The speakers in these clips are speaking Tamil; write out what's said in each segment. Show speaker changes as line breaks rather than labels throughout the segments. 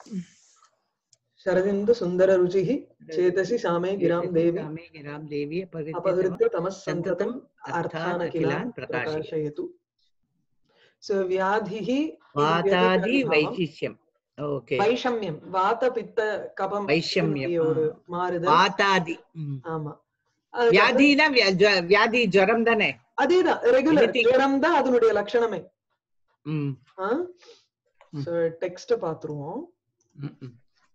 शरदिन्दु सुन्दर रुचिः चेतसि सामे गिरां देवी
रामे गिरां देवी अपहृत्य
अपहृत्य तमः सन्ततम्
अर्थान्
अर्थान् अखिलान्
प्रकाशयतु।
प्रकाशयतु सो व्याधिः
வாதாதி
व्यतिकरणभावம்.
வைசிஷ்யம் ஓகே
வைஷமியம் வாத பித்த கபம்
வைஷமியம்,
இதனுடைய ஒரு
ஆ.
மாறுதல்
வாதாதி ம்.
ஆமா அதுக்கப்புறம்
வியாதினா வியா- ஜ- வியாதி ஜுரம் தானே
அதேதான் ரெகுலர்
Anything.
ஜுரம் தான் அதனுடைய லட்சணமே
ம் ம்.
டெக்ஸ்ட் பாத்துருவோம்
ம், ம்.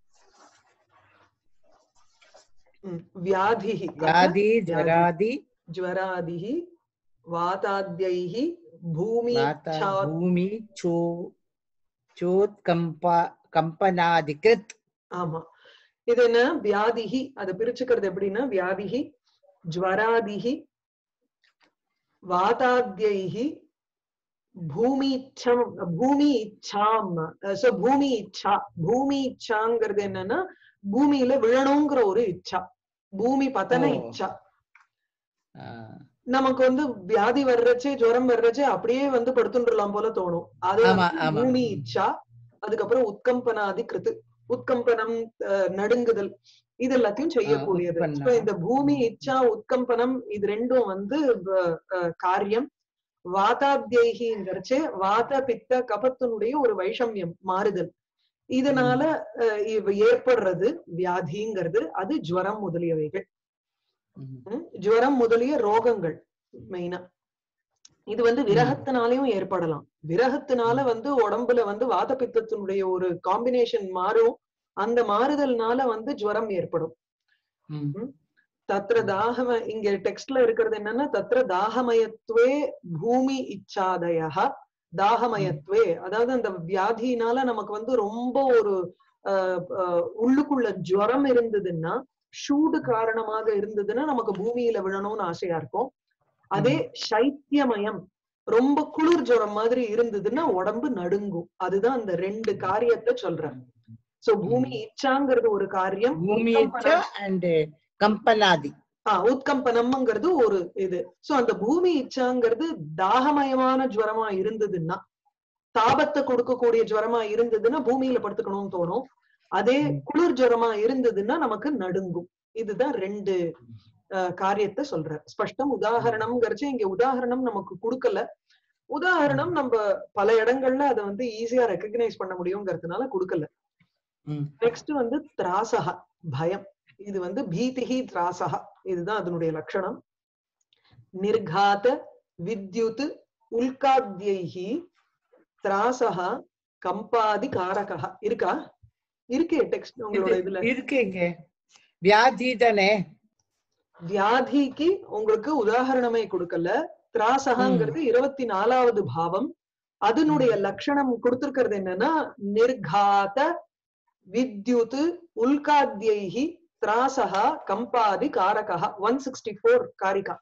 ம். வியாதிः
வியாதி ஜராதி
ज्वरादिः वाताद्यैः भूमि
வாதா பூமி சோ சோத்கம்பா கம்பனாதிகிருத்
ஆமா இது என்ன வியாதிஹி அதை பிரிச்சுக்கிறது எப்படின்னா வியாதிஹி ஜ்வராதிஹி வாதாத்யைஹி பூமி இச்சம் பூமி இச்சாம் சோ பூமி இச்சா பூமி இச்சாங்கிறது என்னன்னா பூமியில விழணுங்கிற ஒரு இச்சா பூமி பத்தன
ஓ.
இச்சா
ஆ,
நமக்கு வந்து வியாதி வர்றச்சே ஜுரம் வர்றச்சே அப்படியே வந்து படுத்துட்டுலாம் போல தோணும் அது
ஆமா,
வந்து
ஆமா.
பூமி இச்சா அதுக்கப்புறம் உத்கம்பனாதி கிருத்து உத்கம்பனம் அஹ், நடுங்குதல் இது எல்லாத்தையும் செய்யக்கூடியது
உத்பன்னம்.
So, இந்த பூமி இச்சா உத்கம்பனம் இது ரெண்டும் வந்து வ- அஹ், காரியம் வாதாத்தியைங்கிறச்சே வாத பித்த கபத்தினுடைய ஒரு வைஷமியம் மாறுதல் இதனால அஹ், இவ் ஏற்படுறது வியாதிங்கிறது அது ஜுவரம் முதலியவைகள்
ம்.
ம், ஜுவரம் முதலிய ரோகங்கள் மெயினா இது வந்து விரகத்தினாலையும் ஏற்படலாம் விரகத்தினால வந்து உடம்புல வந்து வாத பித்தத்தினுடைய ஒரு காம்பினேஷன் மாறும் அந்த மாறுதல்னால வந்து ஜுவரம் ஏற்படும்
ம்.
தத்ர தாகம இங்க டெக்ஸ்ட்ல இருக்கிறது என்னன்னா தத்ர தாகமயத்துவே பூமி இச்சாதய தாகமயத்துவே அதாவது அந்த வியாதியினால நமக்கு வந்து ரொம்ப ஒரு அஹ், அஹ், உள்ளுக்குள்ள ஜுவரம் இருந்ததுன்னா சூடு காரணமாக இருந்ததுன்னா நமக்கு பூமியில விழணும்னு ஆசையா இருக்கும் அதே சைத்தியமயம் ரொம்ப குளிர் ஜுரம் மாதிரி இருந்ததுன்னா உடம்பு நடுங்கும் அதுதான் அந்த ரெண்டு காரியத்தை சொல்றேன் சோ பூமி இச்சாங்கிறது ஒரு காரியம்
பூமி
உத்கம்பனம்.
அண்ட் கம்பனாதி
ஆஹ் உத்கம்பனம்ங்கிறது ஒரு இது சோ அந்த பூமி இச்சாங்கிறது தாகமயமான ஜுவரமா இருந்ததுன்னா தாபத்தை கொடுக்கக்கூடிய ஜுவரமா இருந்ததுன்னா பூமியில படுத்துக்கணும்னு தோணும் அதே
ம்.
குளிர் ஜுவரமா இருந்ததுன்னா நமக்கு நடுங்கும் இதுதான் ரெண்டு ஆஹ், காரியத்தை சொல்ற ஸ்பஷ்டம் உதாகரணம்ங்கிறச்சு இங்க உதாகரணம் நமக்கு கொடுக்கல உதாகரணம் நம்ம பல இடங்கள்ல அதை வந்து ஈஸியா ரெக்கக்னைஸ் பண்ண முடியுங்கிறதுனால கொடுக்கல
ம்.
நெக்ஸ்ட் வந்து திராசகா பயம் இது வந்து பீதிஹி திராசகா இதுதான் அதனுடைய லட்சணம் நிர்காத வித்யுத் உல்காத்யைஹி திராசகா கம்பாதி காரகா இருக்கா இருக்கே டெக்ஸ்ட் உங்களோட இதுல
இருக்குங்க வியாதி தானே
வியாதிக்கு உங்களுக்கு உதாகரணமே கொடுக்கல திராசகாங்கிறது இருபத்தி நாலாவது பாவம் அதனுடைய லட்சணம் கொடுத்திருக்கிறது என்னன்னா நிர்காத வித்யுத் உல்காத்யைஹி திராசகா கம்பாதி காரகா ஒன் சிக்ஸ்டி ஃபோர் காரிகா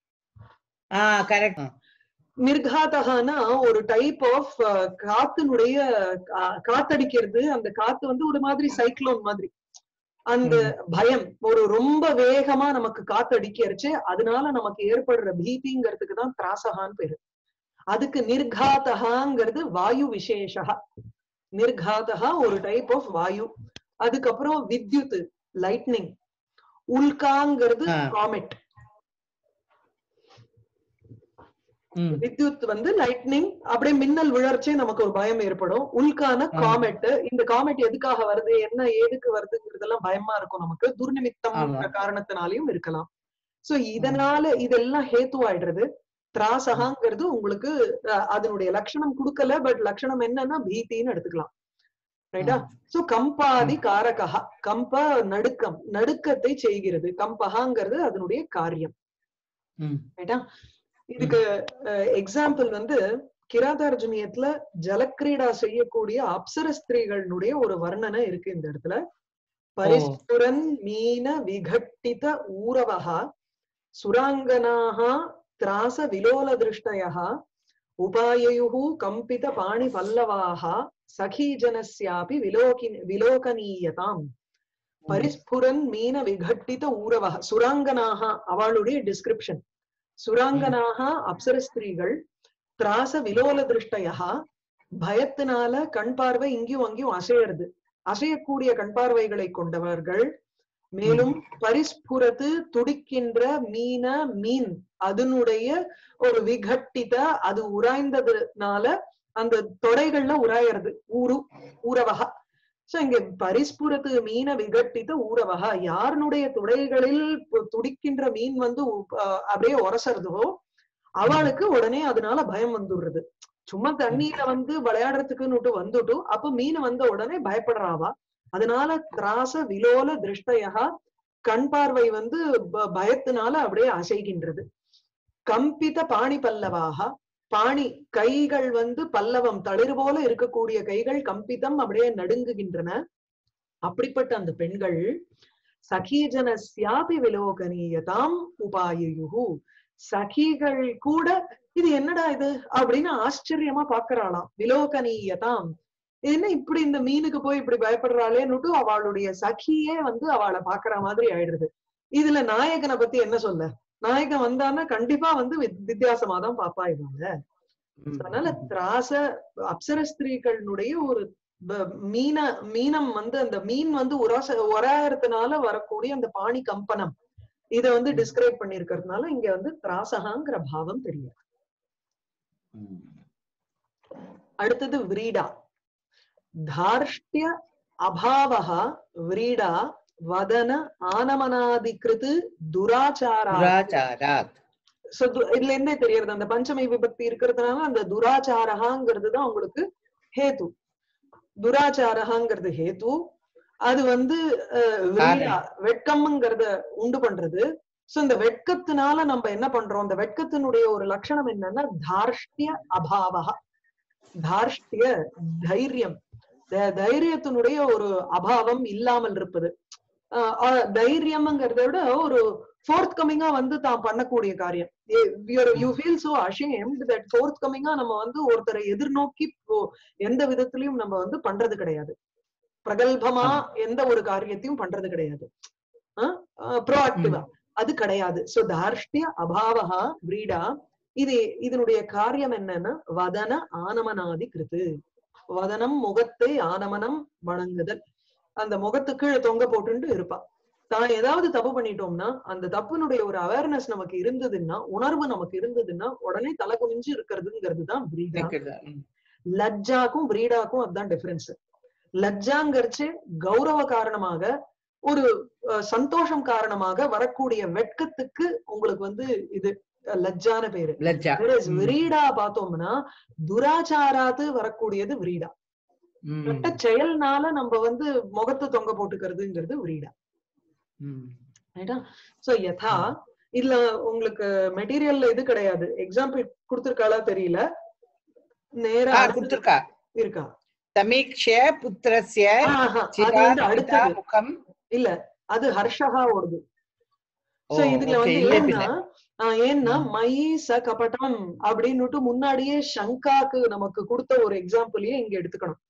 ஆ கரெக்ட்
நிர்காதகானா ஒரு டைப் ஆஃப் காத்தினுடைய கா- காத்தடிக்கிறது அந்த காத்து வந்து ஒரு மாதிரி சைக்ளோன் மாதிரி அந்த பயம் ஒரு ரொம்ப வேகமா நமக்கு காத்தடிக்கிறச்சு அதனால நமக்கு ஏற்படுற பீதிங்கிறதுக்கு தான் திராசகான்னு பேரு அதுக்கு நிர்காதகாங்கிறது வாயு விசேஷா நிர்காதகா ஒரு டைப் ஆஃப் வாயு அதுக்கப்புறம் வித்யுத் லைட்னிங் உல்காங்கிறது
ஆ.
காமெட்
ம்
வித்யுத் வந்து லைட்னிங் அப்படியே மின்னல் விழர்ச்சே நமக்கு ஒரு பயம் ஏற்படும் உள்கான
ஆ.
காமெட் இந்த காமெட் எதுக்காக வருது என்ன ஏதுக்கு வருதுங்கிறதெல்லாம் பயமா இருக்கும் நமக்கு துர்நிமித்தம்
ஆமா.
காரணத்தினாலையும் இருக்கலாம் சோ இதனால இதெல்லாம் ஹேத்து ஆயிடுறது திராசகாங்கிறது உங்களுக்கு அஹ், அதனுடைய லட்சணம் கொடுக்கல பட் லட்சணம் என்னன்னா பீத்தின்னு எடுத்துக்கலாம் ரைட்டா சோ கம்பாதி காரகா கம்ப நடுக்கம் நடுக்கத்தை செய்கிறது கம்பகாங்கிறது அதனுடைய காரியம்
ம்
ரைட்டா இதுக்கு எக்ஸாம்பிள் வந்து கிராதார்ஜுனியத்துல ஜலக்கிரீடா செய்யக்கூடிய அப்சர ஸ்திரீகளுடைய ஒரு வர்ணனை இருக்கு இந்த இடத்துல பரிஸ்புரன் மீன விகட்டித ஊரவஹா சுராங்கனாக திராச விலோல திருஷ்டயா உபாயயுः கம்பித பாணி பல்லவாக சகீஜனஸ்யாபி விலோகி விலோகனீயதாம் பரிஸ்புரன் மீன விகட்டித ஊரவக சுராங்கனாக அவளுடைய டிஸ்கிரிப்ஷன் சுராங்கனாக அப்சர ஸ்திரீகள் திராச விலோல திருஷ்டயா பயத்தினால கண் பார்வை இங்கேயும் அங்கேயும் அசையறது அசையக்கூடிய கண் பார்வைகளை கொண்டவர்கள் மேலும் பரிஸ்புரத்து துடிக்கின்ற மீன மீன் அதனுடைய ஒரு விகட்டித அது உராய்ந்ததுனால அந்த தொடைகள்ல உராயறது ஊரு ஊரவகா சோ இங்க பரிஸ்புரத்து மீன விகட்டித்த ஊரவகா யாருனுடைய துடைகளில் பு- துடிக்கின்ற மீன் வந்து உ- அஹ் அப்படியே உரசறதோ அவளுக்கு உடனே அதனால பயம் வந்துடுறது சும்மா தண்ணீர வந்து விளையாடுறதுக்குன்னுட்டு வந்துட்டு அப்ப மீன் வந்த உடனே பயப்படுறாவா அதனால திராச விலோல திருஷ்டயா கண் பார்வை வந்து ப- பயத்தினால அப்படியே அசைகின்றது கம்பித பாணி பல்லவாக பாணி கைகள் வந்து பல்லவம் தளிர் போல இருக்கக்கூடிய கைகள் கம்பிதம் அப்படியே நடுங்குகின்றன அப்படிப்பட்ட அந்த பெண்கள் சகீஜனஸ்யாபி விலோகனீயதாம் உபாயுகு சகிகள் கூட இது என்னடா இது அப்படின்னு ஆச்சரியமா பாக்குறாளாம் விலோகனீயதாம் இது என்ன இப்படி இந்த மீனுக்கு போய் இப்படி பயப்படுறாளேன்னுட்டு அவளுடைய சகியே வந்து அவளை பாக்குற மாதிரி ஆயிடுது இதுல நாயகனை பத்தி என்ன சொல்ல நாயகன் வந்தான்னா கண்டிப்பா வந்து வித்- வித்தியாசமா தான் பாப்பா இவங்க அதனால திராச அப்சர ஸ்திரீகளுடைய ஒரு ப- மீன மீனம் வந்து அந்த மீன் வந்து உராச உராயறதுனால வரக்கூடிய அந்த பாணி கம்பனம் இத வந்து டிஸ்கிரைப் பண்ணிருக்கிறதுனால இங்க வந்து திராசகாங்கிற பாவம் தெரியும் அடுத்தது விரீடா தார்ஷ்டிய அபாவக விரீடா வதன ஆனமனாதிகிருது துராச்சாரா
துராச்சாராத்
So, து- இதுல இருந்தே தெரியறது அந்த பஞ்சமை விபக்தி இருக்கிறதுனால அந்த துராச்சாரகாங்கிறது தான் உங்களுக்கு ஹேது துராச்சாரகாங்கிறது ஹேது அது வந்து அஹ், விரீடா வெட்கம்ங்கிறத உண்டு பண்றது சோ இந்த வெட்கத்தினால நம்ம என்ன பண்றோம் இந்த வெட்கத்தினுடைய ஒரு லட்சணம் என்னன்னா தார்ஷ்டிய அபாவகா தார்ஷ்டிய தைரியம் த- தைரியத்தினுடைய ஒரு அபாவம் இல்லாமல் இருப்பது ஆஹ் ஆஹ் தைரியம்ங்கிறத விட ஒரு ஃபோர்த் கமிங்கா வந்து தான் பண்ணக்கூடிய காரியம் you feel so ashamed that forth கமிங்கா நம்ம வந்து ஒருத்தரை எதிர்நோக்கி போ- எந்த விதத்திலையும் நம்ம வந்து பண்றது கிடையாது பிரகல்பமா எந்த ஒரு காரியத்தையும் பண்றது கிடையாது ப்ரோஆக்டிவா அது கிடையாது சோ தார்ஷ்டிய அபாவகா பிரீடா இது இதனுடைய காரியம் என்னன்னா வதன ஆனமனாதி கிருத்து வதனம் முகத்தை ஆனமனம் வணங்குதல் அந்த முகத்துக்கு கீழே தொங்க போட்டுட்டு இருப்பா தான் ஏதாவது தப்பு பண்ணிட்டோம்னா அந்த தப்புனுடைய ஒரு அவேர்னஸ் நமக்கு இருந்ததுன்னா உணர்வு நமக்கு இருந்ததுன்னா உடனே தலை குனிஞ்சு இருக்கிறதுங்கிறது தான் பிரீடா
இருக்கிறதா? ம்.
லஜ்ஜாக்கும் பிரீடாக்கும் அதுதான் டிஃபரன்ஸ் லஜ்ஜாங்கிறச்சு கௌரவ காரணமாக ஒரு அஹ், சந்தோஷம் காரணமாக வரக்கூடிய வெட்கத்துக்கு உங்களுக்கு வந்து இது அஹ், லஜ்ஜான பேரு
லஜ்ஜா
Whereas
ம்.
விரீடா பார்த்தோம்னா துராச்சாராத்து வரக்கூடியது விரீடா
ம்.
கெட்ட செயல்னால நம்ம வந்து முகத்தை தொங்க போட்டுக்கிறதுங்கிறது விரீடா
ம்.
ரைட்டா சோ யதா இதுல உங்களுக்கு மெட்டீரியல்ல இது கிடையாது எக்ஸாம்பிள் கொடுத்திருக்காளா தெரியல நேரா
ஆ,
அடுத்தது
கொடுத்திருக்கா
இருக்கா
சமீக்ஷ புத்திரஸ்ய
ஆஹா, அது
சிரா
வந்து
பிதா
அடுத்தது
முகம்
இல்ல அது ஹர்ஷஹா ஓடுது
ஓ,
சோ இதுல
okay,
வந்து
இல்ல
ஏன்னா
பின்ன.
ஆஹ் ஏன்னா
ம்.
மயி ச கபடம் அப்படின்னுட்டு முன்னாடியே சங்காக்கு நமக்கு கொடுத்த ஒரு எக்ஸாம்பிளையே இங்க எடுத்துக்கணும்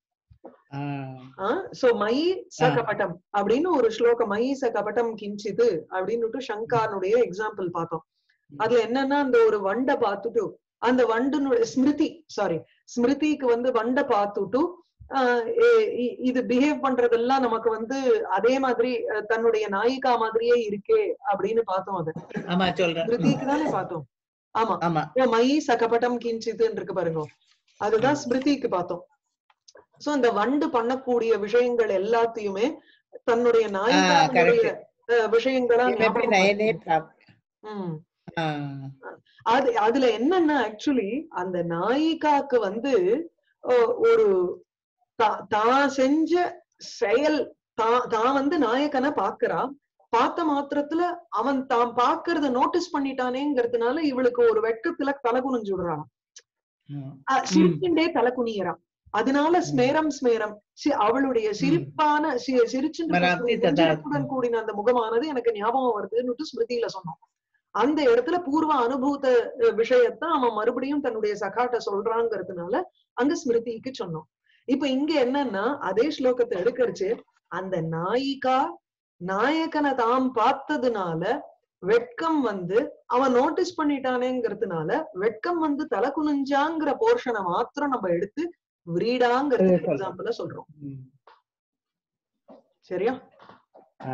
ஆ.
சோ மயி ச
ஆ.
கபடம் அப்படின்னு ஒரு ஸ்லோகம் மயி ச கபடம் கிஞ்சிது அப்படின்னுட்டு சங்கானுடைய எக்ஸாம்பிள் பார்த்தோம் அதுல என்னன்னா அந்த ஒரு வண்டை பார்த்துட்டு அந்த வண்டுனுடைய ஸ்மிருதி சாரி ஸ்மிருதிக்கு வந்து வண்டை பார்த்துட்டு ஆஹ் எ- இ- இது பிஹேவ் பண்றதெல்லாம் நமக்கு வந்து அதே மாதிரி அஹ், தன்னுடைய நாயிகா மாதிரியே இருக்கே அப்படின்னு பார்த்தோம் அது
ஆமா சொல்றேன் ம்.
ஸ்மிருதிக்கு தானே பார்த்தோம் ஆமா
ஆமா
ஓ, மயி சகபடம் கிஞ்சித்துன்னு இருக்கு பாருங்க அதுதான் ஸ்மிருதிக்கு பார்த்தோம் சோ இந்த வண்டு பண்ணக்கூடிய விஷயங்கள் எல்லாத்தையுமே தன்னுடைய நாயிகாவுடைய அஹ், விஷயங்களா
கிமபி
ஞாபகம்
நயனே
வச்சுக்கணும்.
பிராப்-
ம்.
ஆ.
அது அதுல என்னன்னா ஆக்சுவலி அந்த நாயிகாக்கு வந்து அஹ், ஒரு தா- தான் செஞ்ச செயல் தான் தான் வந்து நாயகனை பாக்குறா பார்த்த மாத்திரத்துல அவன் தான் பாக்குறத நோட்டீஸ் பண்ணிட்டானேங்கிறதுனால இவளுக்கு ஒரு வெட்கத்துல தலை குனிஞ்சு விடுறான்
ம்.
அஹ் சிரிச்சுண்டே தலை குனியறான் அதனால ஸ்மேரம் ஸ்மேரம் சி- அவளுடைய சிரிப்பான சி- சிரிச்சுண்டு
மராத்தி
இருக்கக்கூடிய
ததா-
புஞ்சிரத்துடன் கூடின அந்த முகமானது எனக்கு ஞாபகம் வருதுன்னுட்டு ஸ்மிருதியில சொன்னோம் அந்த இடத்துல பூர்வ அனுபூத அஹ், விஷயத்த அவன் மறுபடியும் தன்னுடைய சகாட்ட சொல்றாங்கிறதுனால அங்க ஸ்மிருதிக்கு சொன்னோம் இப்ப இங்க என்னன்னா அதே ஸ்லோகத்தை எடுக்கரிச்சு அந்த நாயிகா நாயகனை தாம் பார்த்ததுனால வெட்கம் வந்து அவன் நோட்டீஸ் பண்ணிட்டானேங்கிறதுனால வெட்கம் வந்து தலை குனிஞ்சாங்கிற போர்ஷனை மாத்திரம் நம்ம எடுத்து விரீடாங்கிறது
அது சொல்றோம்.
எக்ஸாம்பிள சொல்றோம்
ம்.
சரியா
ஆ.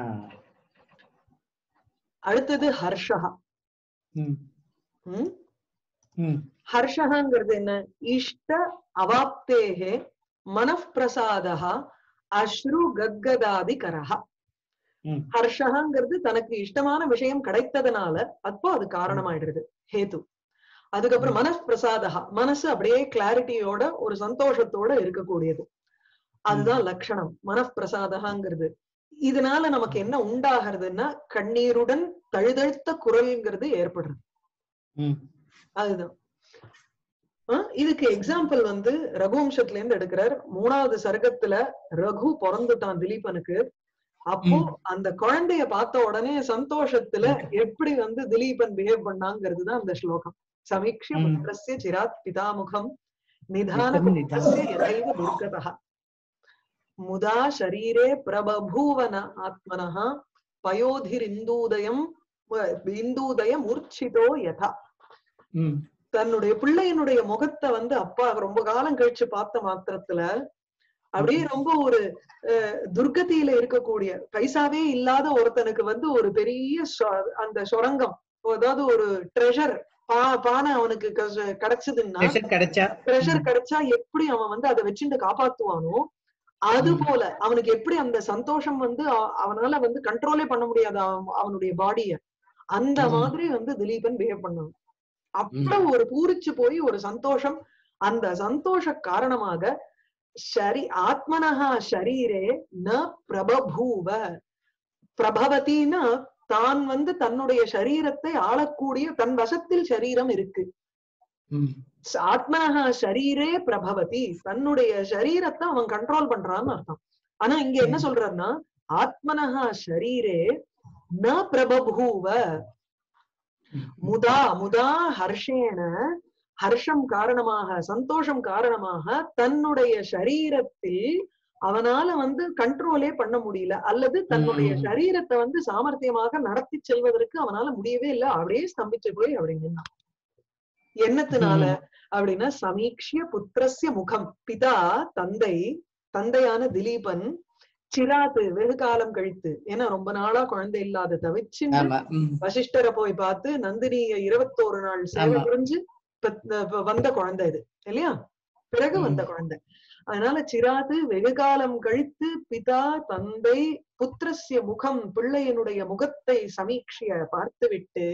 அடுத்தது ஹர்ஷஹா
ம்.
ம்
ம்.
ஹர்ஷங்கிறது என்ன இஷ்ட அவாப்தேகே மனப்பிரசாதா அஸ்ரு கத்கதாதிகரஹா
ம்.
ஹர்ஷங்கிறது தனக்கு இஷ்டமான விஷயம் கிடைத்ததுனால அப்போ அது காரணமாயிடுது ஹேது அதுக்கப்புறம் மனப்பிரசாதா மனசு அப்படியே கிளாரிட்டியோட ஒரு சந்தோஷத்தோட இருக்கக்கூடியது அதுதான் லட்சணம் மனப்பிரசாதகாங்கிறது இதனால நமக்கு என்ன உண்டாகிறதுன்னா கண்ணீருடன் தழுதழுத்த குரல்ங்கிறது ஏற்படுறது
ம்.
அதுதான் ஆஹ் இதுக்கு எக்ஸாம்பிள் வந்து ரகுவம்சத்துல இருந்து எடுக்கிறார் மூணாவது சர்க்கத்துல ரகு பிறந்துட்டான் திலீபனுக்கு அப்போ
ம்.
அந்த குழந்தைய பார்த்த உடனே சந்தோஷத்துல எப்படி வந்து திலீபன் பிஹேவ் பண்ணாங்கிறது தான் அந்த ஸ்லோகம் சமீக்ஷ
ம்.
புத்திரஸ்ய சிராத் பிதாமுகம் நிதான
நிதம்
புத்திரஸ்ய
நிதானம்.
யதைவ துர்கதः முதா ஷரீரே பிரபூவன ஆத்மனः பயோதிரிந்தூதயம் வ- இந்தூதய மூர்ச்சிதோ யதா
ம்.
தன்னுடைய பிள்ளையினுடைய முகத்தை வந்து அப்பா ரொம்ப காலம் கழிச்சு பார்த்த மாத்திரத்துல அப்படியே ரொம்ப ஒரு அஹ், துர்கதியில இருக்கக்கூடிய பைசாவே இல்லாத ஒருத்தனுக்கு வந்து ஒரு பெரிய சொ- அந்த சுரங்கம் அதாவது ஒரு ட்ரெஷர் பா பானை அவனுக்கு க- கிடைச்சதுன்னா
ப்ரெஷர் கிடைச்சா
ட்ரெஷர் கிடைச்சா எப்படி அவன் வந்து அதை வச்சுட்டு காப்பாத்துவானோ அது
ம்.
போல அவனுக்கு எப்படி அந்த சந்தோஷம் வந்து அ- அவனால வந்து கண்ட்ரோலே பண்ண முடியாது அவன் அவனுடைய பாடிய அந்த
ம்.
மாதிரி வந்து திலீபன் பிஹேவ் பண்ணான் அவ்வளவு ஒரு பூரிச்சு போய் ஒரு சந்தோஷம் அந்த சந்தோஷ காரணமாக ஷரி ஆத்மனஹா ஷரீரே ந பிரபூவ பிரபவத்தின்னா தான் வந்து தன்னுடைய சரீரத்தை ஆளக்கூடிய தன் வசத்தில் சரீரம் இருக்கு
ம்.
ஆத்மனஹா ஷரீரே பிரபவதி தன்னுடைய சரீரத்தை அவன் கண்ட்ரோல் பண்றான்னு அர்த்தம் ஆனா இங்க என்ன
ம்.
சொல்றாருன்னா ஆத்மனஹா ஷரீரே ந பிரபூவ முதா முதா ஹர்ஷேன ஹர்ஷம் காரணமாக சந்தோஷம் காரணமாக தன்னுடைய சரீரத்தில் அவனால வந்து கண்ட்ரோலே பண்ண முடியல அல்லது தன்னுடைய
ம்.
சரீரத்தை வந்து சாமர்த்தியமாக நடத்தி செல்வதற்கு அவனால முடியவே இல்லை அப்படியே ஸ்தம்பிச்சு போய் அப்படி நின்னான் என்னத்தினால அப்படின்னா சமீக்ஷிய புத்திரஸ்ய முகம் பிதா தந்தை தந்தையான திலீபன் சிராத்து வெகு காலம் கழித்து ஏன்னா ரொம்ப நாளா குழந்தை இல்லாத தவிச்சு
ஆமா ம்.
வசிஷ்டரை போய் பார்த்து நந்தினிய இருபத்தோரு நாள் சேவை
ஆமா.
புரிஞ்சு பெத்- ப- வந்த குழந்தை இது இல்லையா பிறகு வந்த
ம்.
குழந்தை அதனால சிராது வெகு காலம் கழித்து பிதா தந்தை புத்திரஸ்ய முகம் பிள்ளையனுடைய முகத்தை சமீட்சிய பார்த்துவிட்டு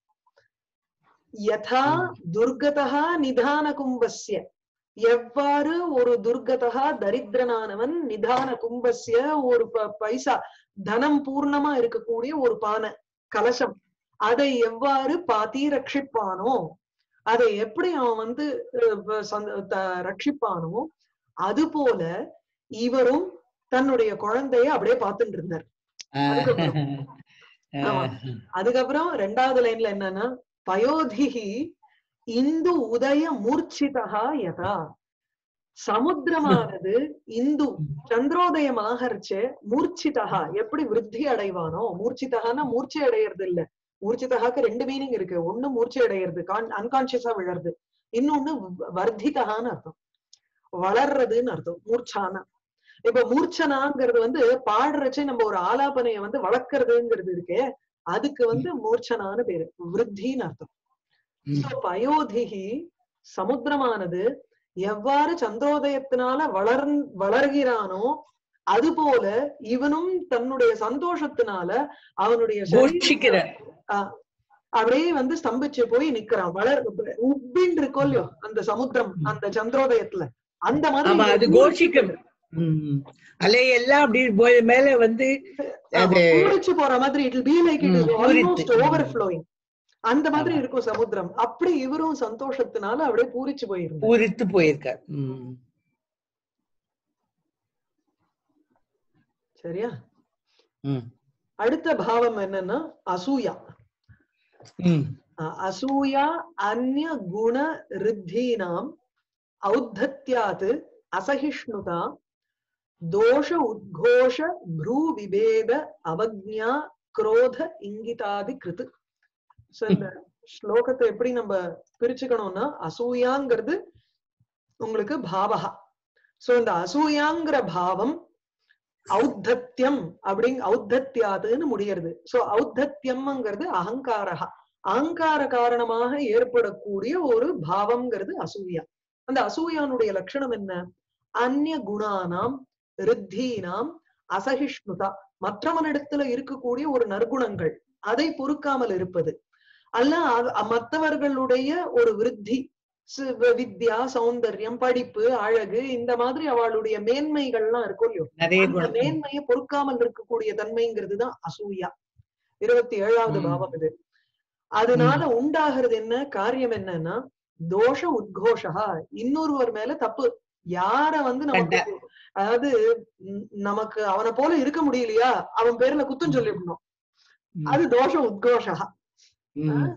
யதா துர்கதா நிதான கும்பஸ்ய எவ்வாறு ஒரு துர்கதா தரித்திரனானவன் நிதான கும்பஸ்ய ஒரு ப- பைசா தனம் பூர்ணமா இருக்கக்கூடிய ஒரு பானை கலசம் அதை எவ்வாறு பாத்தி ரட்சிப்பானோ அதை எப்படி அவன் வந்து அஹ், வ- சந்த- த- ரட்சிப்பானோ அது போல இவரும் தன்னுடைய குழந்தைய அப்படியே பார்த்துட்டு இருந்தார் அதுக்கப்புறம். ஆமா. அதுக்கப்புறம் ரெண்டாவது லைன்ல என்னன்னா பயோதிகி இந்து உதய மூர்ச்சிதா யதா சமுத்திரமானது இந்து சந்திரோதயம் ஆகரிச்சு மூர்ச்சிதா எப்படி விருத்தி அடைவானோ மூர்ச்சிதகான்னா மூர்ச்சை அடையறது இல்ல மூர்ச்சிதகாக்கு ரெண்டு மீனிங் இருக்கு ஒண்ணு மூர்ச்சை அடையிறது அன்கான்சியஸா விழறது இன்னொன்னு வ- வர்த்திதகான்னு அர்த்தம் வளர்றதுன்னு அர்த்தம் மூர்ச்சானா இப்ப மூர்ச்சனாங்கிறது வந்து பாடுறச்சே நம்ம ஒரு ஆலாபனைய வந்து வளர்க்கறதுங்கிறது இருக்கே அதுக்கு வந்து மூர்ச்சனான்னு பேரு விருத்தின்னு அர்த்தம்
ம்.
So, பயோதிகி சமுத்திரமானது எவ்வாறு சந்திரோதயத்தினால வளர் வளர்கிறானோ அதுபோல இவனும் தன்னுடைய சந்தோஷத்தினால அவனுடைய சரீரத்தை
கோஷிக்கிற
அப்படியே வந்து ஸ்தம்பிச்சு போய் நிக்கிறான் வளர் உப்பின் இருக்கோ இல்லையோ அந்த சமுத்திரம்
ம்.
அந்த சந்திரோதயத்துல அந்த மாதிரி
ஆமா அது
இவன்
கோஷிக்கும் ம். அலையெல்லாம் அப்படி போய் மேல வந்து
ஆமா,
அது
பூரிச்சு போற மாதிரி இட் பி லைக் இட்
ம்,
இஸ்
பூரித்து.
ஆல்மோஸ்ட் ஓவர் ஃப்ளோயிங் அந்த மாதிரி
ஆமா.
இருக்கும் சமுத்திரம் அப்படி இவரும் சந்தோஷத்தினால அப்படியே பூரிச்சு போயிருந்தார்
பூரித்து போயிருக்கார் ம்.
சரியா
ம்.
அடுத்த பாவம் என்னன்னா அசூயா
ம்.
அஹ் அசூயா அந்நிய குண ரித்தீனாம் ஔத்தத்யாத் அசகிஷ்ணுதா தோஷ உத்கோஷ ப்ரூ விபேத அவக்ஞா குரோத இங்கிதாதி கிருத்து சோ இந்த ஸ்லோகத்தை எப்படி நம்ம பிரிச்சுக்கணும்னா அசூயாங்கிறது உங்களுக்கு பாவகா சோ இந்த அசூயாங்கிற பாவம் ஔத்தத்தியம் அப்படிங் ஔத்தத்தியாதுன்னு முடியறது சோ ஔத்தத்தியம்ங்கிறது அகங்காரஹா அகங்கார காரணமாக ஏற்படக்கூடிய ஒரு பாவம்ங்கிறது அசூயா அந்த அசூயானுடைய லட்சணம் என்ன அந்நிய குணானாம் ரித்தீனாம் அசகிஷ்ணுதா மற்றவனிடத்துல இருக்கக்கூடிய ஒரு நற்குணங்கள் அதை பொறுக்காமல் இருப்பது அல்ல அது- மற்றவர்களுடைய ஒரு விருத்தி சு- வி- வித்யா சௌந்தர்யம் படிப்பு அழகு இந்த மாதிரி அவளுடைய மேன்மைகள்லாம் இருக்கும் இல்லையோ
நிறைய
அந்த
குணம்
மேன்மையை பொறுக்காமல் இருக்கக்கூடிய தன்மைங்கிறது தான் அசூயா இருபத்தி ஏழாவது
ம்.
பாவம் இது அதனால உண்டாகிறது என்ன காரியம் என்னன்னா தோஷ உத்கோஷா இன்னொருவர் மேல தப்பு யார வந்து நமக்கு அதாவது ம், நமக்கு அவனை போல இருக்க முடியலையா அவன் பேர்ல குத்தம் சொல்லிடணும்
ம்.
அது தோஷ உத்கோஷா
ம்.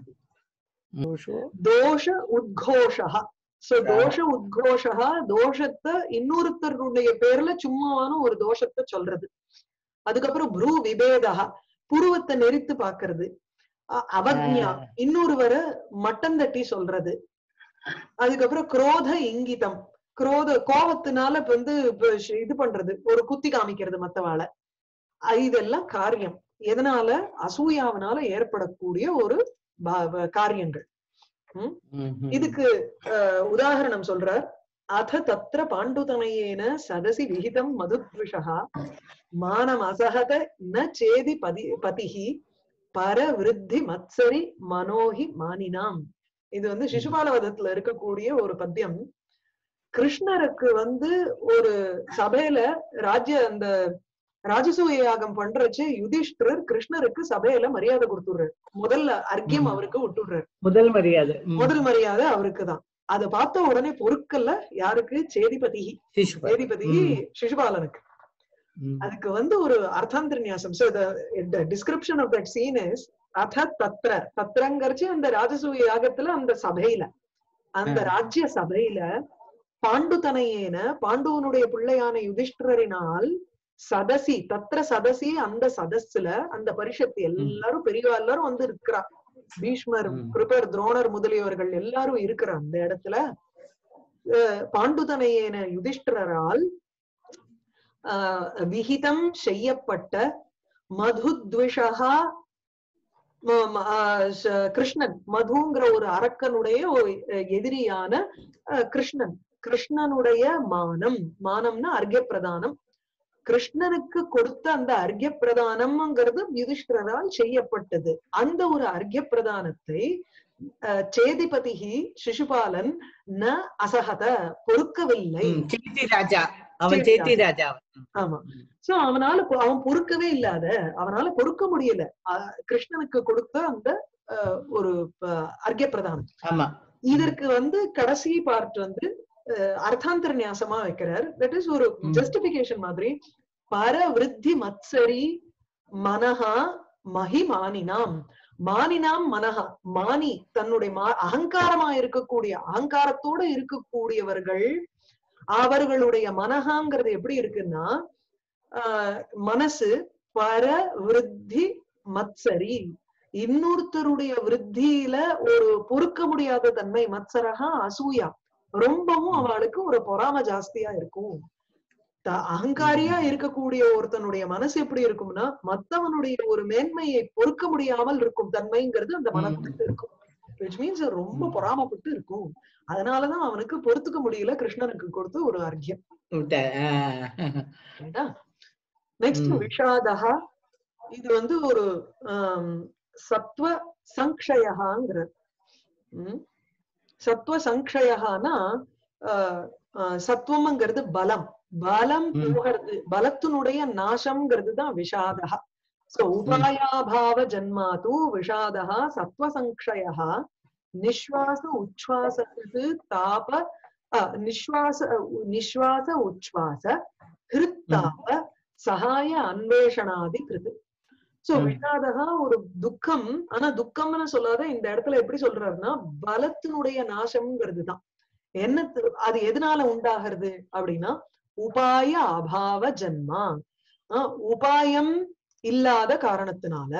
தோஷ உத்கோஷா சோ தோஷ உத்கோஷா தோஷத்தை இன்னொருத்தருடைய பேர்ல சும்மாவான ஒரு தோஷத்தை சொல்றது அதுக்கப்புறம் ப்ரூ விபேதா புருவத்தை நெரித்து பாக்குறது அ- அவக்ஞா இன்னொருவரை மட்டம் தட்டி சொல்றது அதுக்கப்புறம் குரோத இங்கிதம் குரோத கோபத்தினால இப்ப வந்து இப்ப ஷ்- இது பண்றது ஒரு குத்தி காமிக்கிறது மத்தவாளை அ- இதெல்லாம் காரியம் எதனால அசூயாவினால ஏற்படக்கூடிய ஒரு பா- ப- காரியங்கள்
ம், ம்.
இதுக்கு அஹ், உதாரணம் சொல்றார் அத தத்ர பாண்டுதனயேன சதசி விகிதம் மதுத்விஷா மானம் அசகத ந சேதி பதி பதிஹி பரவிருத்தி மத்சரி மனோஹி மானினாம் இது வந்து சிசுபாலவதத்துல இருக்கக்கூடிய ஒரு பத்தியம் கிருஷ்ணருக்கு வந்து ஒரு சபையில ராஜ்ய அந்த ராஜசூய யாகம் பண்றச்சு யுதிஷ்டிரர் கிருஷ்ணருக்கு சபையில மரியாதை கொடுத்துடுறாரு முதல்ல அர்க்கியம்
ம்.
அவருக்கு விட்டுடுறாரு
முதல் மரியாதை ம்.
முதல் மரியாதை அவருக்கு தான் அதை பார்த்த உடனே பொருட்கள்ல யாருக்கு சேதிபதி
சிசுபால்.
சேதிபதி
ம்.
சிசுபாலனுக்கு
ம்.
அதுக்கு வந்து ஒரு அர்த்தாந்திரநியாசம் so the description of that scene is அத தத்ர தத்ரங்கரிச்சு அந்த ராஜசூய யாகத்துல அந்த சபையில அந்த
ஆ.
ராஜ்ய சபையில பாண்டுதனையேன பாண்டுவனுடைய பிள்ளையான யுதிஷ்டிரரினால் சதசி தத்ர சதசி அந்த சதஸ்ல அந்த பரிஷத்து எல்லாரும் பெரியவா எல்லாரும் வந்து இருக்கிறா பீஷ்மர்
ம்.
கிருபர் துரோணர் முதலியவர்கள் எல்லாரும் இருக்கிற அந்த இடத்துல அஹ், பாண்டுதனையேன யுதிஷ்டிரரால் ஆஹ், விகிதம் செய்யப்பட்ட மதுத்விஷா ம- ம- ஆஹ் ச- கிருஷ்ணன் மதுங்கிற ஒரு அரக்கனுடைய ஒரு அஹ், எதிரியான அஹ், கிருஷ்ணன் கிருஷ்ணனுடைய மானம் மானம்னா அர்க்ய பிரதானம் கிருஷ்ணனுக்கு கொடுத்த அந்த அர்க்ய பிரதானம்ங்கிறது யுதிஷ்டிரரால் செய்யப்பட்டது அந்த ஒரு அர்க்ய பிரதானத்தை அஹ், சேதிபதிகி சிசுபாலன் ந அசகத பொறுக்கவில்லை
ம். சேத்தி ராஜா அவன்
சேத்தி
சேத்தி ராஜா
ஆமா சோ அவனால பொ- அவன் பொறுக்கவே இல்லாத அவனால பொறுக்க முடியல அஹ், கிருஷ்ணனுக்கு கொடுத்த அந்த அஹ், ஒரு அஹ், அர்க்ய பிரதானம்
ஆமா
இதற்கு வந்து கடைசி பார்ட் வந்து அஹ், அர்த்தாந்தர நியாசமா வைக்கிறார் தட் இஸ் ஒரு
ம்.
ஜஸ்டிபிகேஷன் மாதிரி பரவிருத்தி மத்சரி மனஹா மகிமானினாம் மானினாம் மனஹா மானி தன்னுடைய மா அகங்காரமா இருக்கக்கூடிய அகங்காரத்தோட இருக்கக்கூடியவர்கள் அவர்களுடைய மனஹாங்கிறது எப்படி இருக்குன்னா ஆஹ் மனசு பர விருத்தி மத்சரி இன்னொருத்தருடைய விருத்தியில ஒரு பொறுக்க முடியாத தன்மை மத்சரகா அசூயா ரொம்பவும் அவளுக்கு ஒரு பொறாம ஜாஸ்தியா இருக்கும் த- அகங்காரியா இருக்கக்கூடிய ஒருத்தனுடைய மனசு எப்படி இருக்கும்னா மத்தவனுடைய ஒரு மேன்மையை பொறுக்க முடியாமல் இருக்கும் தன்மைங்கிறது அந்த மனத்துக்கு இருக்கும் which means ரொம்ப
ம்.
பொறாமப்பட்டு இருக்கும் அதனாலதான் அவனுக்கு பொறுத்துக்க முடியல கிருஷ்ணனுக்கு கொடுத்து ஒரு அர்க்கியம்
விட்ட, ஆ.
ரைட்டா நெக்ஸ்ட்
ம்.
விஷாதா இது வந்து ஒரு ஆம், சத்வ சங்ஷயகாங்கிற சத்வ சங்ஷயகானா சத்துவம்ங்கிறது பலம் பலம்
ம்.
போகிறது பலத்தினுடைய நாசம்ங்கிறது தான் விஷாதா சோ உபாயாபாவ ஜன்மாது விஷாதா சத்வ சங்ஷயா நிஸ்வாச உச்வாச தாப அஹ், நிஸ்வாச நிஸ்வாச உச்வாச ஹிருத்தாப சகாய அன்வேஷணாதி கிருது சோ
ம்.
விஷாதகா ஒரு துக்கம் ஆனா துக்கம்னு சொல்லாத இந்த இடத்துல எப்படி சொல்றாருன்னா பலத்தினுடைய நாசம்ங்கிறது தான் என்ன து- அது எதனால உண்டாகிறது அப்படின்னா உபாய அபாவ ஜன்மா ஆஹ் உபாயம் இல்லாத காரணத்தினால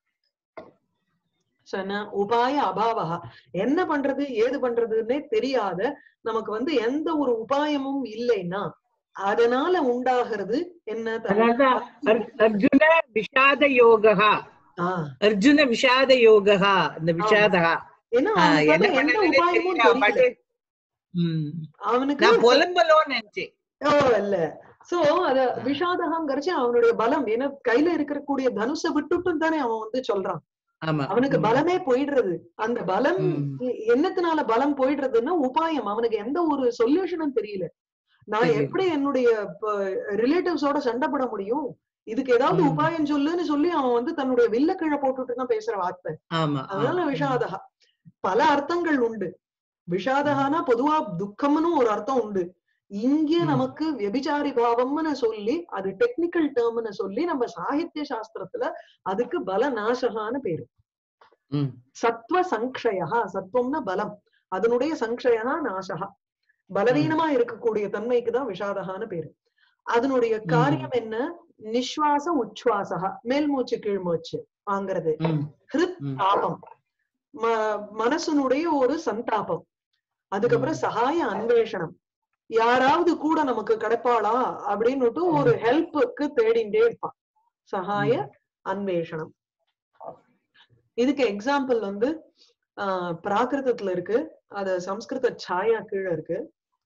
So என்ன உபாய அபாவகா என்ன பண்றது ஏது பண்றதுன்னே தெரியாத நமக்கு வந்து எந்த ஒரு உபாயமும் இல்லைன்னா அதனால உண்டாகிறது என்ன தன்மை?
அதனால்தான் அர்- அர்ஜுன விஷாத யோகா
ஆ,
அர்ஜுன விஷாத யோகா இந்த விஷாதா
ஏன்னா
ஆ,
அவனுக்கு
என்ன
வந்து எந்த
பண்ணதுன்னே
உபாயமும்
தெரியல.
தெரியல
பாட்டு. ம்.
அவனுக்கு
நான் புலம்பலோன்னு நினைச்சேன்
ஓ இல்ல சோ அத விஷாதகங்கிறச்சு அவனுடைய பலம் ஏன்னா கையில இருக்கக்கூடிய தனுஷை விட்டுட்டும் தானே அவன் வந்து சொல்றான்
ஆமா
அவனுக்கு
ம்.
பலமே போயிடுறது அந்த பலம்
ம்.
எ- என்னத்தினால பலம் போயிடுறதுன்னா உபாயம் அவனுக்கு எந்த ஒரு சொல்யூஷனும் தெரியல நான்
தெரியல.
எப்படி என்னுடைய ரிலேட்டிவ்ஸோட சண்டை போட முடியும் இதுக்கு ஏதாவது
ம்.
உபாயம் சொல்லுன்னு சொல்லி அவன் வந்து தன்னுடைய வில்ல கீழே போட்டுட்டு தான் பேசுற வார்த்தை
ஆமா
அதனால
ஆமா.
விஷாதகா பல அர்த்தங்கள் உண்டு விஷாதகானா பொதுவா துக்கம்னு ஒரு அர்த்தம் உண்டு இங்க
ம்.
நமக்கு வியபிச்சாரி பாவம்னு சொல்லி அது டெக்னிக்கல் டேர்ம்னு சொல்லி நம்ம சாகித்ய சாஸ்திரத்துல அதுக்கு பல நாசகான்னு பேரு
ம்.
சத்வ சங்ஷயா சத்வம்னா பலம் அதனுடைய சங்ஷயா நாசகா பலவீனமா இருக்கக்கூடிய தன்மைக்கு தான் விஷாதகான்னு பேரு அதனுடைய காரியம் என்ன நிஸ்வாச உச்வாசகா மேல் மூச்சு கீழ் மூச்சு வாங்குறது
ம்.
ஹிருத்
ம்.
தாபம் ம- மனசனுடைய ஒரு சந்தாபம் அதுக்கப்புறம் சகாய அன்வேஷனம் யாராவது கூட நமக்கு கிடைப்பாளா அப்படின்னுட்டு ஒரு ஹெல்ப்புக்கு தேடிண்டே இருப்பான் சகாய அன்வேஷனம் இதுக்கு எக்ஸாம்பிள் வந்து ஆஹ் பிராகிருதத்துல இருக்கு அது சம்ஸ்கிருத சாயா கீழே இருக்கு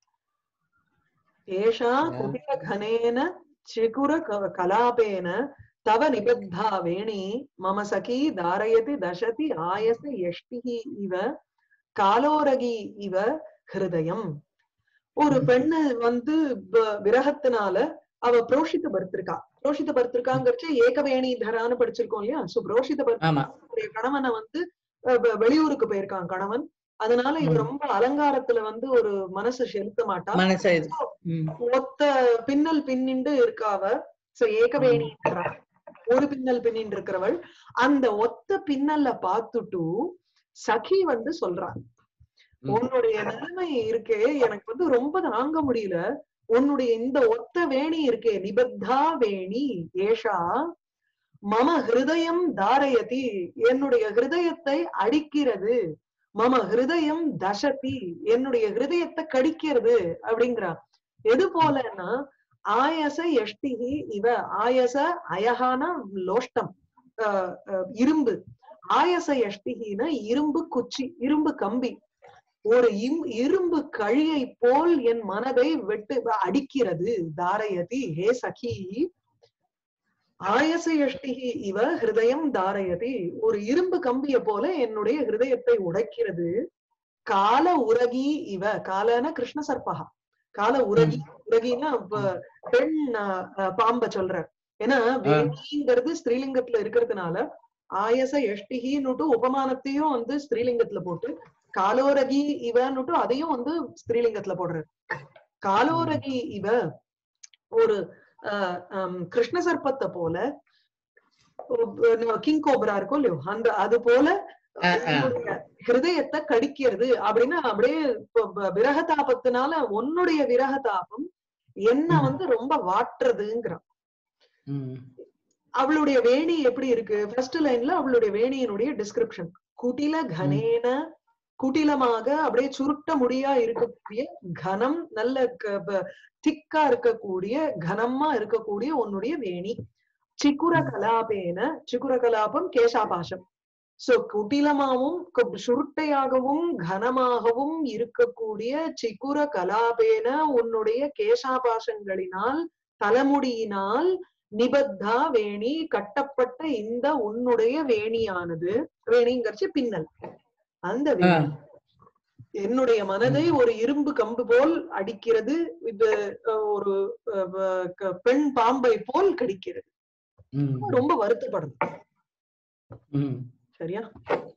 ஏஷா குபில கனேன சிகுர க- கலாபேன தவ நிபத்தா வேணி மம சகி தாரயதி தசதி ஆயச யஷ்டிஹி இவ காலோரகி இவ ஹிருதயம் ஒரு
ம்.
பெண்ணு வந்து ப- விரகத்தினால அவ புரோஷித பர்த்திருக்கா புரோஷித பர்த்திருக்காங்கிறச்சு ஏகவேணி தரான்னு படிச்சிருக்கோம் இல்லையா சோ புரோஷித
ஆமா
பர்த்திருடைய கணவனை வந்து அஹ், வெ- வெளியூருக்கு போயிருக்கான் கணவன் அதனால இவ
ம்.
ரொம்ப அலங்காரத்துல வந்து ஒரு மனசு செலுத்த மாட்டா
மனச இது ம்.
ஒத்த பின்னல் பின்னிண்டு இருக்காவ சோ ஏகவேணி ஒரு பின்னல் பின்னின்று இருக்கிறவள் அந்த ஒத்த பின்னல்ல பார்த்துட்டு சகி வந்து சொல்றா
ம்.
உன்னுடைய நிலைமை இருக்கே எனக்கு வந்து ரொம்ப தாங்க முடியல உன்னுடைய இந்த ஒத்த வேணி இருக்கே நிபத்தா வேணி ஏஷா மம ஹிருதயம் தாரயதி என்னுடைய ஹிருதயத்தை அடிக்கிறது மம ஹிருதயம் தசதி என்னுடைய ஹிருதயத்தை கடிக்கிறது அப்படிங்கிறா எது போலன்னா ஆயச எஷ்டிகி இவ ஆயச அயகான லோஷ்டம் அஹ் அஹ் இரும்பு ஆயச எஷ்டிகின இரும்பு குச்சி இரும்பு கம்பி ஒரு இம் இரும்பு கழியை போல் என் மனதை வெட்டு அடிக்கிறது தாரயதி ஹே சகி ஆயச எஷ்டிகி இவ ஹிருதயம் தாரயதி ஒரு இரும்பு கம்பிய போல என்னுடைய ஹிருதயத்தை உடைக்கிறது கால உரகி இவ காலன கிருஷ்ண சர்பகா கால உரகி உரகின்னா ப- பெண் அஹ், அஹ், பாம்ப சொல்ற ஏன்னா வேணிங்கிறது ஸ்திரீலிங்கத்துல இருக்கிறதுனால ஆயச எஷ்டிகின்னுட்டு உபமானத்தையும் வந்து ஸ்திரீலிங்கத்துல போட்டு காலோரகி இவன்னுட்டு அதையும் வந்து ஸ்திரீலிங்கத்துல போடுறாரு காலோரகி இவ ஒரு ஆஹ் ஹம், கிருஷ்ண சர்ப்பத்தை போல கிங் கோபரா இருக்கும் இல்லையோ அந்த அது போல
ஆ, ஆ.
உன்னுடைய ஹிருதயத்தை கடிக்கிறது அப்படின்னா அப்படியே இப்ப வ- விரகதாபத்தினால உன்னுடைய விரகதாபம் என்ன
ம்.
வந்து ரொம்ப வாட்டுறதுங்கிறான்
ம்.
அவளுடைய வேணி எப்படி இருக்கு ஃபர்ஸ்ட் லைன்ல அவளுடைய வேணியினுடைய டிஸ்கிரிப்ஷன் குட்டில கனேன குட்டிலமாக அப்படியே சுருட்ட முடியா இருக்கக்கூடிய கனம் நல்ல திக்கா இருக்கக்கூடிய கனமா இருக்கக்கூடிய உன்னுடைய வேணி சிக்குர
ம்.
கலாபேன சிக்குர கலாபம் கேசாபாசம் சோ குட்டிலமாவும் கு- சுருட்டையாகவும் கனமாகவும் இருக்கக்கூடிய சிக்குர கலாபேன உன்னுடைய கேசாபாசங்களினால் தலைமுடியினால் நிபத்தா வேணி கட்டப்பட்ட இந்த உன்னுடைய வேணியானது வேணிங்கிறச்சு பின்னல் அந்த
ஆ.
வேணி என்னுடைய மனதை ஒரு இரும்பு கம்பு போல் அடிக்கிறது இது அஹ், ஒரு அஹ், வ- க- பெண் பாம்பை போல் கடிக்கிறது
ம்.
ரொம்ப வருத்தப்படும்
ம்.
சரியா